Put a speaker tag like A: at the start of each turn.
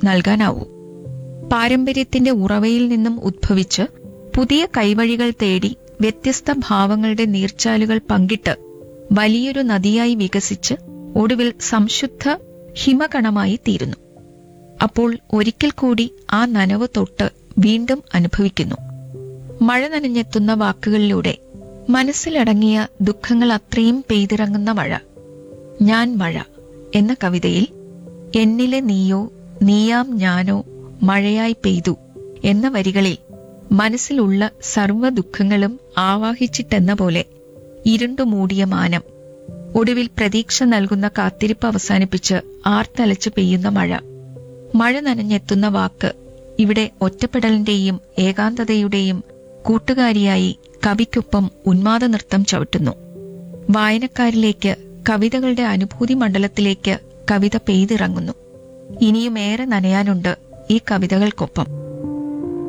A: നൽകാനാവൂ പാരമ്പര്യത്തിന്റെ ഉറവയിൽ നിന്നും ഉദ്ഭവിച്ച് പുതിയ കൈവഴികൾ തേടി വ്യത്യസ്ത ഭാവങ്ങളുടെ നീർച്ചാലുകൾ പങ്കിട്ട് വലിയൊരു നദിയായി വികസിച്ച് ഒടുവിൽ സംശുദ്ധ ഹിമകണമായി തീരുന്നു അപ്പോൾ ഒരിക്കൽ കൂടി ആ നനവ് തൊട്ട് വീണ്ടും അനുഭവിക്കുന്നു മഴ നനഞ്ഞെത്തുന്ന വാക്കുകളിലൂടെ മനസ്സിലടങ്ങിയ ദുഃഖങ്ങൾ അത്രയും പെയ്തിറങ്ങുന്ന മഴ ഞാൻ മഴ എന്ന കവിതയിൽ എന്നിലെ നീയോ നീയാം ഞാനോ മഴയായി പെയ്തു എന്ന വരികളിൽ മനസ്സിലുള്ള സർവ്വ ദുഃഖങ്ങളും ആവാഹിച്ചിട്ടെന്ന പോലെ ഇരുണ്ടു മൂടിയ മാനം ഒടുവിൽ പ്രതീക്ഷ നൽകുന്ന കാത്തിരിപ്പ് അവസാനിപ്പിച്ച് ആർത്തലച്ച് പെയ്യുന്ന മഴ മഴ നനഞ്ഞെത്തുന്ന വാക്ക് ഇവിടെ ഒറ്റപ്പെടലിന്റെയും ഏകാന്തതയുടെയും കൂട്ടുകാരിയായി കവിക്കൊപ്പം ഉന്മാദ നൃത്തം ചവിട്ടുന്നു വായനക്കാരിലേക്ക് കവിതകളുടെ അനുഭൂതി മണ്ഡലത്തിലേക്ക് കവിത പെയ്തിറങ്ങുന്നു ഇനിയും ഏറെ നനയാനുണ്ട് ഈ കവിതകൾക്കൊപ്പം